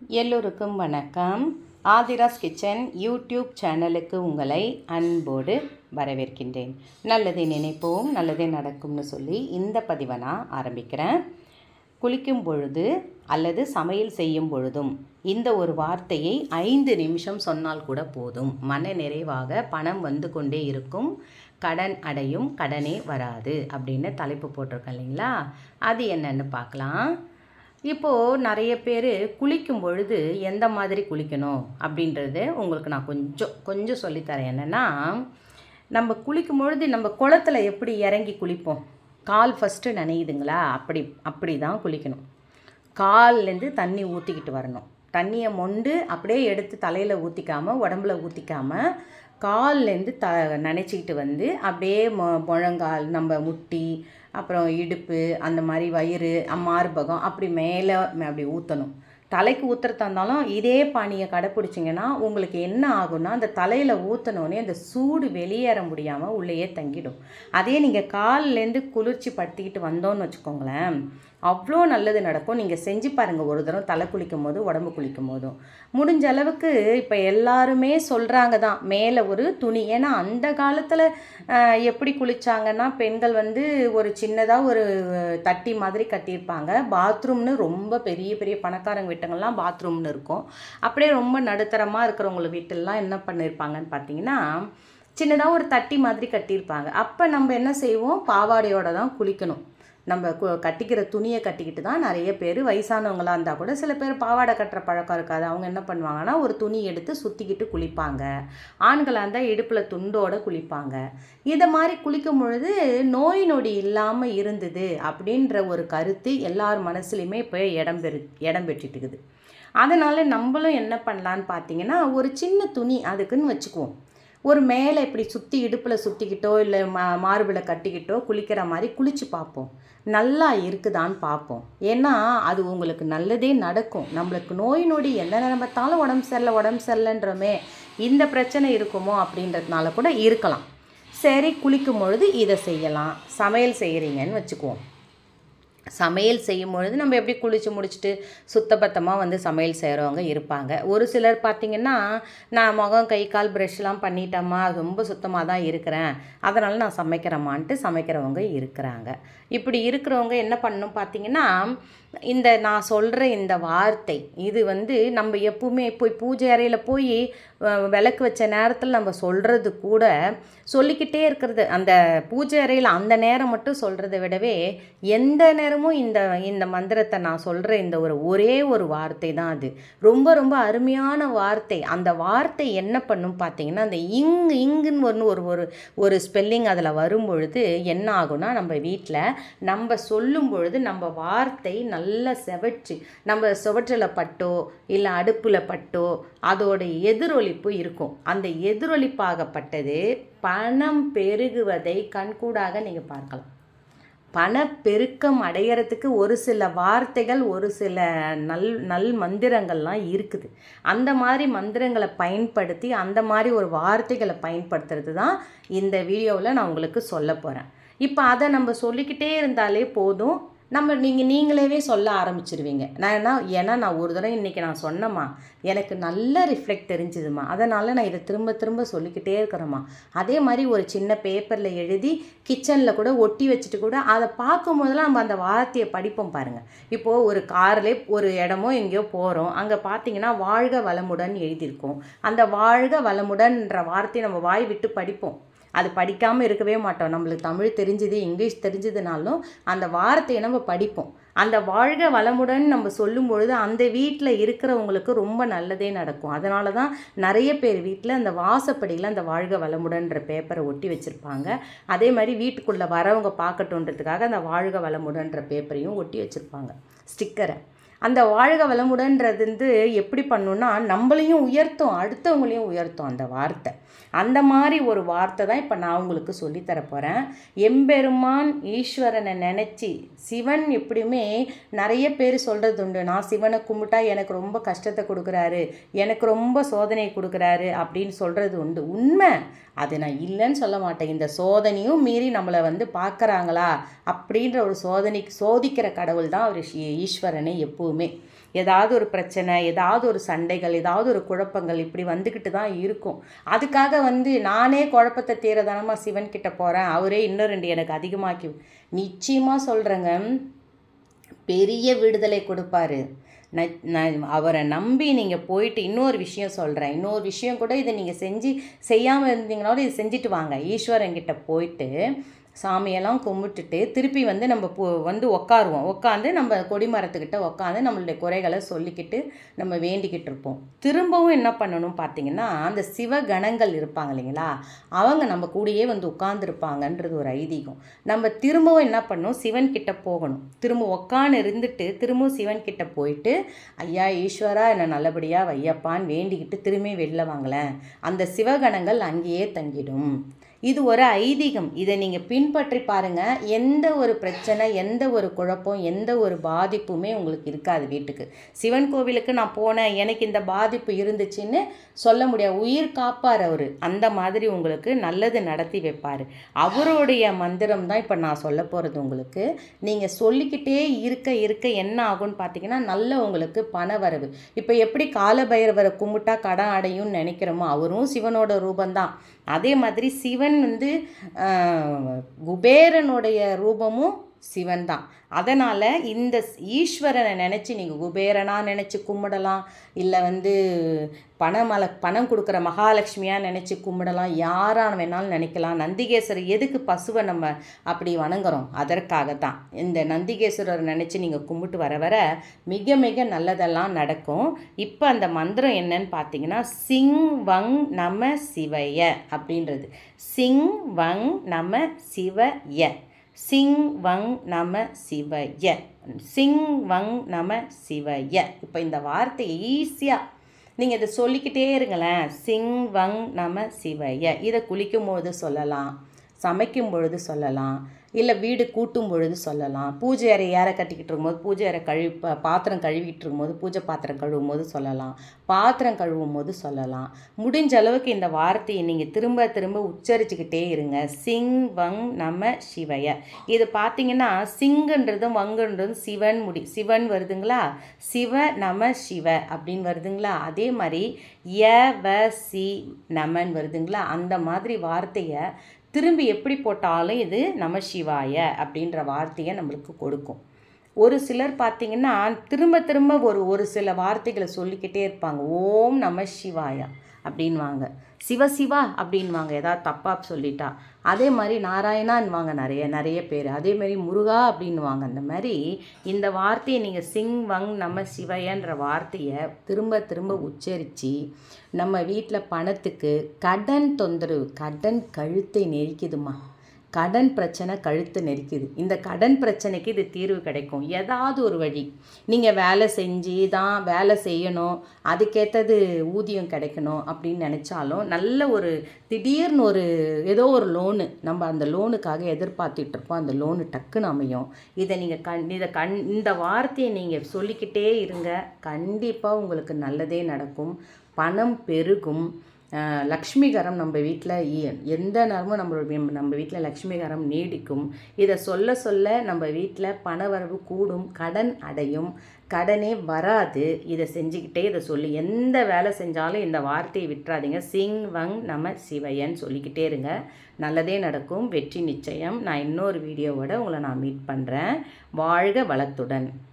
எல்லோருக்கும் வணக்கம் Aadhira's kitchen YouTube சேனலுக்கு உங்களை அன்போடு வரவேற்கின்றேன் நல்லதை நினைப்போம் நல்லதே நடக்கும்னு சொல்லி இந்த பதிவை நான் ஆரம்பிக்கிறேன் குளிக்கும் பொழுது அல்லது சமையல் செய்யும் பொழுதும் இந்த ஒரு வார்த்தையை ஐந்து நிமிஷம் சொன்னால் கூட போதும் மன நிறைவாக பணம் வந்து கொண்டே இருக்கும் கடன் அடையும் கடனே வராது அப்படின்னு தலைப்பு போட்டிருக்கேன் இல்லைங்களா அது என்னன்னு பார்க்கலாம் இப்போது நிறைய பேர் குளிக்கும் பொழுது எந்த மாதிரி குளிக்கணும் அப்படின்றது உங்களுக்கு நான் கொஞ்சம் கொஞ்சம் சொல்லித்தரேன் என்னென்னா நம்ம குளிக்கும் பொழுது நம்ம குளத்துல எப்படி இறங்கி குளிப்போம் கால் ஃபஸ்ட்டு நனையுதுங்களா அப்படி அப்படி தான் குளிக்கணும் கால்லேருந்து தண்ணி ஊற்றிக்கிட்டு வரணும் தண்ணியை மொண்டு அப்படியே எடுத்து தலையில் ஊற்றிக்காமல் உடம்புல ஊற்றிக்காமல் கால்லேருந்து த நனைச்சிக்கிட்டு வந்து அப்படியே மொ முழங்கால் நம்ம முட்டி அப்புறம் இடுப்பு அந்த மாதிரி வயிறு மார்பகம் அப்படி மேலே அப்படி ஊற்றணும் தலைக்கு ஊற்றுறதா இருந்தாலும் இதே பானியை கடைப்பிடிச்சிங்கன்னா உங்களுக்கு என்ன ஆகும்னா அந்த தலையில் ஊற்றினோடனே அந்த சூடு வெளியேற முடியாமல் உள்ளேயே தங்கிடும் அதே நீங்கள் கால்லேருந்து குளிர்ச்சி படுத்திக்கிட்டு வந்தோன்னு வச்சுக்கோங்களேன் அவ்வளோ நல்லது நடக்கும் நீங்கள் செஞ்சு பாருங்கள் ஒரு தடவை தலை குளிக்கும் போது உடம்பு குளிக்கும் போதும் முடிஞ்ச அளவுக்கு இப்போ எல்லாருமே சொல்கிறாங்க தான் மேலே ஒரு துணி ஏன்னா அந்த காலத்தில் எப்படி குளித்தாங்கன்னா பெண்கள் வந்து ஒரு சின்னதாக ஒரு தட்டி மாதிரி கட்டியிருப்பாங்க பாத்ரூம்னு ரொம்ப பெரிய பெரிய பணக்காரங்க வீட்டுங்கள்லாம் பாத்ரூம்னு இருக்கும் அப்படியே ரொம்ப நடுத்தரமாக இருக்கிறவங்கள வீட்டிலலாம் என்ன பண்ணியிருப்பாங்கன்னு பார்த்தீங்கன்னா சின்னதாக ஒரு தட்டி மாதிரி கட்டியிருப்பாங்க அப்போ நம்ம என்ன செய்வோம் பாவாடையோட தான் குளிக்கணும் நம்ம கு கட்டிக்கிற துணியை கட்டிக்கிட்டு தான் நிறைய பேர் வயசானவங்களாக இருந்தால் கூட சில பேர் பாவாடை கட்டுற பழக்கம் இருக்காது அவங்க என்ன பண்ணுவாங்கன்னா ஒரு துணி எடுத்து சுற்றிக்கிட்டு குளிப்பாங்க ஆண்களாக இருந்தால் இடுப்பில் துண்டோடு குளிப்பாங்க இதை மாதிரி குளிக்கும் பொழுது நோய் நொடி இல்லாமல் இருந்தது அப்படின்ற ஒரு கருத்து எல்லார் மனசுலையுமே இப்போ இடம் பெறு இடம் பெற்றுட்டு இருக்குது அதனால் நம்மளும் என்ன பண்ணலான்னு பார்த்தீங்கன்னா ஒரு சின்ன துணி அதுக்குன்னு வச்சுக்குவோம் ஒரு மேலே இப்படி சுற்றி இடுப்பில் சுற்றிக்கிட்டோ இல்லை மா மார்பில் கட்டிக்கிட்டோ குளிக்கிற மாதிரி குளித்து பார்ப்போம் நல்லா இருக்குதான்னு பார்ப்போம் ஏன்னா அது உங்களுக்கு நல்லதே நடக்கும் நம்மளுக்கு நோய் நொடி எந்த நேரத்தாலும் உடம்பு சரியில்லை உடம்பு சரியில்லைன்றோமே இந்த பிரச்சனை இருக்குமோ அப்படின்றதுனால கூட இருக்கலாம் சரி குளிக்கும் பொழுது இதை செய்யலாம் சமையல் செய்கிறீங்கன்னு வச்சுக்குவோம் சமையல் செய்யும் பொழுது நம்ம எப்படி குளித்து முடிச்சுட்டு சுத்தபத்தமாக வந்து சமையல் செய்கிறவங்க இருப்பாங்க ஒரு சிலர் பார்த்திங்கன்னா நான் முகம் கை கால் ப்ரெஷ்லாம் பண்ணிட்டேம்மா ரொம்ப சுத்தமாக தான் இருக்கிறேன் அதனால் நான் சமைக்கிறேம்மான்ட்டு சமைக்கிறவங்க இருக்கிறாங்க இப்படி இருக்கிறவங்க என்ன பண்ணணும் பார்த்திங்கன்னா இந்த நான் சொல்கிற இந்த வார்த்தை இது வந்து நம்ம எப்பவுமே போய் பூஜை அறையில் போய் விளக்கு வச்ச நேரத்தில் நம்ம சொல்கிறது கூட சொல்லிக்கிட்டே இருக்கிறது அந்த பூஜை அறையில் அந்த நேரம் மட்டும் சொல்கிறத விடவே எந்த நேரமும் இந்த இந்த மந்திரத்தை நான் சொல்கிற இந்த ஒரு ஒரே ஒரு வார்த்தை தான் அது ரொம்ப ரொம்ப அருமையான வார்த்தை அந்த வார்த்தை என்ன பண்ணும் பார்த்தீங்கன்னா அந்த இங் இங்குன்னு ஒன்று ஒரு ஒரு ஒரு ஸ்பெல்லிங் அதில் வரும் பொழுது என்ன ஆகும்னா நம்ம வீட்டில் நம்ம சொல்லும் பொழுது நம்ம வார்த்தை நல்லா செவச்சு நம்ம சுவற்றில் பட்டோ இல்லை அடுப்பில் பட்டோ அதோட எதிரொலிப்பு இருக்கும் அந்த எதிரொலிப்பாகப்பட்டது பணம் பெருகுவதை கண்கூடாக நீங்கள் பார்க்கலாம் பணப்பெருக்கம் அடையிறதுக்கு ஒரு சில வார்த்தைகள் ஒரு சில நல் நல் மந்திரங்கள்லாம் இருக்குது அந்த மாதிரி மந்திரங்களை பயன்படுத்தி அந்த மாதிரி ஒரு வார்த்தைகளை பயன்படுத்துறது தான் இந்த வீடியோவில் நான் உங்களுக்கு சொல்ல போகிறேன் இப்போ அதை நம்ம சொல்லிக்கிட்டே இருந்தாலே போதும் நம்ம நீங்கள் நீங்களே சொல்ல ஆரம்பிச்சிருவீங்க நான் என்ன ஏன்னா நான் ஒரு தடவை இன்றைக்கி நான் சொன்னேம்மா எனக்கு நல்ல ரிஃப்ளெக்ட் தெரிஞ்சுதுமா அதனால் நான் இதை திரும்ப திரும்ப சொல்லிக்கிட்டே இருக்கிறேம்மா அதே மாதிரி ஒரு சின்ன பேப்பரில் எழுதி கிச்சனில் கூட ஒட்டி வச்சுட்டு கூட அதை பார்க்கும் போதெல்லாம் நம்ம அந்த வார்த்தையை படிப்போம் பாருங்கள் இப்போது ஒரு காரில் ஒரு இடமோ எங்கேயோ போகிறோம் அங்கே பார்த்தீங்கன்னா வாழ்க வளமுடன் எழுதியிருக்கோம் அந்த வாழ்க வளமுடன்ற வார்த்தையை நம்ம வாய் விட்டு படிப்போம் அது படிக்காமல் இருக்கவே மாட்டோம் நம்மளுக்கு தமிழ் தெரிஞ்சுது இங்கிலீஷ் தெரிஞ்சதுனாலும் அந்த வார்த்தையை நம்ம படிப்போம் அந்த வாழ்க வளமுடன் நம்ம சொல்லும் பொழுது அந்த வீட்டில் இருக்கிறவங்களுக்கு ரொம்ப நல்லதே நடக்கும் அதனால தான் நிறைய பேர் வீட்டில் அந்த வாசப்படியில் அந்த வாழ்க வளமுடன்ற பேப்பரை ஒட்டி வச்சுருப்பாங்க அதே மாதிரி வீட்டுக்குள்ளே வரவங்க பார்க்கட்டுன்றதுக்காக அந்த வாழ்க வளமுடன்ற பேப்பரையும் ஒட்டி வச்சுருப்பாங்க ஸ்டிக்கரை அந்த வாழ்க வளமுடன்றது வந்து எப்படி பண்ணுன்னா நம்மளையும் உயர்த்தும் அடுத்தவங்களையும் உயர்த்தும் அந்த வார்த்தை அந்த மாதிரி ஒரு வார்த்தை தான் இப்போ நான் உங்களுக்கு சொல்லித்தர போகிறேன் எம்பெருமான் ஈஸ்வரனை நினச்சி சிவன் எப்படியுமே நிறைய பேர் சொல்கிறது உண்டு நான் சிவனை கும்பிட்டா எனக்கு ரொம்ப கஷ்டத்தை கொடுக்குறாரு எனக்கு ரொம்ப சோதனை கொடுக்குறாரு அப்படின்னு சொல்கிறது உண்டு உண்மை அது நான் இல்லைன்னு சொல்ல மாட்டேன் இந்த சோதனையும் மீறி நம்மளை வந்து பார்க்குறாங்களா அப்படின்ற ஒரு சோதனைக்கு சோதிக்கிற கடவுள் தான் அவர் ஈஸ்வரனை எப்போவுமே ஏதாவது ஒரு பிரச்சனை ஏதாவது ஒரு சண்டைகள் ஏதாவது ஒரு குழப்பங்கள் இப்படி வந்துக்கிட்டு தான் இருக்கும் அதுக்காக வந்து நானே குழப்பத்தை தீரதானமாக சிவன் கிட்ட போகிறேன் அவரே இன்னும் ரெண்டு எனக்கு அதிகமாக்கி நிச்சயமாக சொல்கிறேங்க பெரிய விடுதலை கொடுப்பாரு ந- நான் அவரை நம்பி நீங்கள் போயிட்டு இன்னொரு விஷயம் சொல்கிறேன் இன்னொரு விஷயம் கூட இதை நீங்கள் செஞ்சு செய்யாமல் இருந்தீங்கனாலும் இதை செஞ்சுட்டு வாங்க ஈஸ்வரன் கிட்ட போயிட்டு சாமியெல்லாம் கும்பிட்டுட்டு திருப்பி வந்து நம்ம போ வந்து உட்காருவோம் உட்காந்து நம்ம கொடிமரத்துக்கிட்ட உட்காந்து நம்மளுடைய குறைகளை சொல்லிக்கிட்டு நம்ம வேண்டிக்கிட்டு இருப்போம் திரும்பவும் என்ன பண்ணணும் பார்த்தீங்கன்னா அந்த சிவகணங்கள் இருப்பாங்க இல்லைங்களா அவங்க நம்ம கூடயே வந்து உட்காந்துருப்பாங்கன்றது ஒரு ஐதீகம் நம்ம திரும்பவும் என்ன பண்ணணும் சிவன் கிட்ட போகணும் திரும்ப உட்காந்து இருந்துட்டு திரும்பவும் சிவன் கிட்ட போயிட்டு ஐயா ஈஸ்வரா என்னை நல்லபடியாக வையப்பான்னு வேண்டிக்கிட்டு திரும்பி வெளில வாங்களேன் அந்த சிவகணங்கள் அங்கேயே தங்கிடும் இது ஒரு ஐதீகம் இதை நீங்கள் பின்பற்றி பாருங்கள் எந்த ஒரு பிரச்சனை எந்த ஒரு குழப்பம் எந்த ஒரு பாதிப்புமே உங்களுக்கு இருக்காது வீட்டுக்கு சிவன் கோவிலுக்கு நான் போனேன் எனக்கு இந்த பாதிப்பு இருந்துச்சுன்னு சொல்ல முடியாது உயிர் காப்பார் அவர் அந்த மாதிரி உங்களுக்கு நல்லது நடத்தி வைப்பார் அவருடைய மந்திரம் தான் இப்போ நான் சொல்ல போகிறது உங்களுக்கு நீங்கள் சொல்லிக்கிட்டே இருக்க இருக்க என்ன ஆகும்னு பார்த்தீங்கன்னா நல்ல உங்களுக்கு பண வரவு இப்போ எப்படி காலபைரவரை கும்பிட்டா கடன் அடையும்னு நினைக்கிறோமோ அவரும் சிவனோட ரூபந்தான் அதே மாதிரி சிவன் வந்து ஆஹ், குபேரனுடைய ரூபமும் சிவன் தான் அதனால் இந்த ஈஸ்வரனை நினச்சி நீங்கள் குபேரனாக நினச்சி கும்பிடலாம் இல்லை வந்து பணமலை பணம் கொடுக்குற மகாலட்சுமியாக நினச்சி கும்பிடலாம் யாரான வேணாலும் நினைக்கலாம் நந்திகேஸ்வரர் எதுக்கு பசுவை நம்ம அப்படி வணங்குறோம் அதற்காக தான் இந்த நந்திகேஸ்வரர் நினச்சி நீங்கள் கும்பிட்டு வர வர மிக மிக நல்லதெல்லாம் நடக்கும் இப்போ அந்த மந்திரம் என்னன்னு பார்த்தீங்கன்னா சிங் வங் நம சிவய அப்படின்றது சிங் வங் நம சிவய சிங் வங் நம சிவய சிங் வங் நம சிவய இப்போ இந்த வார்த்தையை ஈஸியாக நீங்கள் இதை சொல்லிக்கிட்டே இருங்களேன் சிங் வங் நம சிவய இதை குளிக்கும் பொழுது சொல்லலாம் சமைக்கும் பொழுது சொல்லலாம் இல்லை வீடு கூட்டும் பொழுது சொல்லலாம் பூஜை அறை ஏற கட்டிக்கிட்டு இருக்கும்போது பூஜை அறை கழுவி பா- பாத்திரம் கழுவிட்டு இருக்கும்போது பூஜை பாத்திரம் கழுவும் போது சொல்லலாம் பாத்திரம் கழுவும் போது சொல்லலாம் முடிஞ்ச அளவுக்கு இந்த வார்த்தையை நீங்கள் திரும்ப திரும்ப உச்சரிச்சுக்கிட்டே இருங்க சிங் வங் நம சிவய இது பார்த்தீங்கன்னா சிங்குன்றதும் வங்குன்றதும் சிவன் முடி சிவன் வருதுங்களா சிவ நம சிவ அப்படின்னு வருதுங்களா அதே மாதிரி ய வ சி நமன் வருதுங்களா அந்த மாதிரி வார்த்தையை திரும்பி எப்படி போட்டாலும் இது நம சிவாய அப்படின்ற வார்த்தையை நம்மளுக்கு கொடுக்கும் ஒரு சிலர் பார்த்தீங்கன்னா திரும்ப திரும்ப ஒரு ஒரு சில வார்த்தைகளை சொல்லிக்கிட்டே இருப்பாங்க ஓம் நம சிவாயா அப்படின்வாங்க சிவ சிவா அப்படின்வாங்க ஏதாவது தப்பாக சொல்லிட்டா அதே மாதிரி நாராயணான்வாங்க நிறைய நிறைய பேர் அதே மாதிரி முருகா அப்படின்வாங்க அந்த மாதிரி இந்த வார்த்தையை நீங்கள் சிங் வங் நம சிவயன்ற வார்த்தையை திரும்ப திரும்ப உச்சரித்து நம்ம வீட்டில் பணத்துக்கு கடன் தொந்தரவு கடன் கழுத்தை நெரிக்குதுமா கடன் பிரச்சனை கழுத்து நெரிக்குது இந்த கடன் பிரச்சனைக்கு இது தீர்வு கிடைக்கும் ஏதாவது ஒரு வழி நீங்கள் வேலை செஞ்சு தான் வேலை செய்யணும் அதுக்கேற்றது ஊதியம் கிடைக்கணும் அப்படின்னு நினச்சாலும் நல்ல ஒரு திடீர்னு ஒரு ஏதோ ஒரு லோனு நம்ம அந்த லோனுக்காக எதிர்பார்த்துட்டு இருப்போம் அந்த லோனு டக்குன்னு அமையும் இதை நீங்கள் கண் இதை கண் இந்த வார்த்தையை நீங்கள் சொல்லிக்கிட்டே இருங்க கண்டிப்பாக உங்களுக்கு நல்லதே நடக்கும் பணம் பெருகும் அஹ், லக்ஷ்மிகரம் நம்ம வீட்டில் எந்த நேரமும் நம்மளுடைய நம்ம வீட்டில் லக்ஷ்மிகரம் நீடிக்கும் இதை சொல்ல சொல்ல நம்ம வீட்டில் பணவரவு கூடும் கடன் அடையும் கடனே வராது இதை செஞ்சுக்கிட்டே இதை சொல்லி எந்த வேலை செஞ்சாலும் இந்த வார்த்தையை விட்டுறாதீங்க சிங் வங் நம சிவயன் சொல்லிக்கிட்டே இருங்க நல்லதே நடக்கும் வெற்றி நிச்சயம் நான் இன்னொரு வீடியோவோட உங்களை நான் மீட் பண்ணுறேன் வாழ்க வளத்துடன்